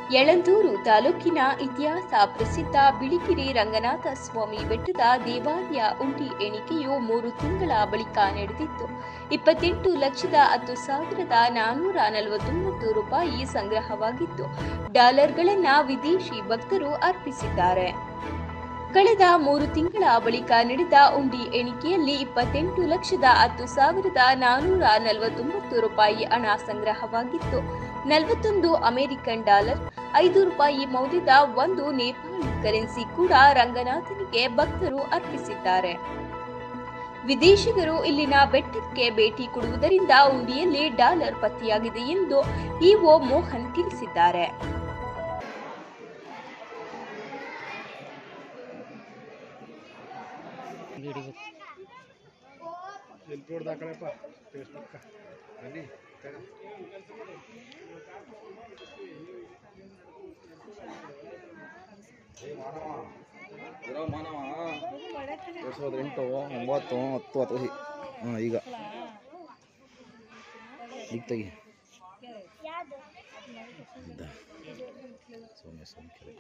ಯಳಂದೂರು ತಾಲೂಕಿನ ಇತಿಹಾಸ ಪ್ರಸಿದ್ಧ ಬಿಳಿಗಿರಿ ರಂಗನಾಥ ಸ್ವಾಮಿ ಬೆಟ್ಟದ ದೇವಾಲಯ ಉಂಡಿ ಎಣಿಕೆಯು ಮೂರು ತಿಂಗಳ ಬಳಿಕ ನಡೆದಿತ್ತು ಇಪ್ಪತ್ತೆಂಟು ಲಕ್ಷದ ಹತ್ತು ಸಾವಿರದ ನಾನ್ನೂರ ನಲವತ್ತೊಂಬತ್ತು ರೂಪಾಯಿ ಸಂಗ್ರಹವಾಗಿತ್ತು ಡಾಲರ್ಗಳನ್ನ ವಿದೇಶಿ ಭಕ್ತರು ಅರ್ಪಿಸಿದ್ದಾರೆ ಕಳೆದ ಮೂರು ತಿಂಗಳ ಬಳಿಕ ನಡೆದ ಉಂಡಿ ಎಣಿಕೆಯಲ್ಲಿ ಇಪ್ಪತ್ತೆಂಟು ಲಕ್ಷದ ಹತ್ತು ಸಾವಿರದ ನಾನ್ನೂರ ನಲವತ್ತೊಂಬತ್ತು ರೂಪಾಯಿ ಹಣ ಸಂಗ್ರಹವಾಗಿತ್ತು ನಲವತ್ತೊಂದು ಅಮೆರಿಕನ್ ಡಾಲರ್ ಐದು ರೂಪಾಯಿ ಮೌಲ್ಯದ ಒಂದು ನೇಪಾಳಿ ಕರೆನ್ಸಿ ಕೂಡ ರಂಗನಾಥನಿಗೆ ಭಕ್ತರು ಅರ್ಪಿಸಿದ್ದಾರೆ ವಿದೇಶಿಗರು ಇಲ್ಲಿನ ಬೆಟ್ಟಕ್ಕೆ ಭೇಟಿ ಕೊಡುವುದರಿಂದ ಉಂಡಿಯಲ್ಲಿ ಡಾಲರ್ ಪತ್ತೆಯಾಗಿದೆ ಎಂದು ಇಒ ಮೋಹನ್ ತಿಳಿಸಿದ್ದಾರೆ ಎಲ್ಲಿ ತೋಡ್ದಾಕಳಪ್ಪ ಫೇಸ್ಬುಕ್ಕ ಅಲ್ಲಿ ತಗ. ಇರೋ ಮಾನವ ಎರಡು ಸಾವಿರದ ಎಂಟು ಒಂಬತ್ತು ಹತ್ತು ಹತ್ತು ಹಾಂ ಈಗ ಈಗ ತೆಗಿ ಇದ್ದ. ಸೌಮ್ಯ ಸೌಮ್ಯ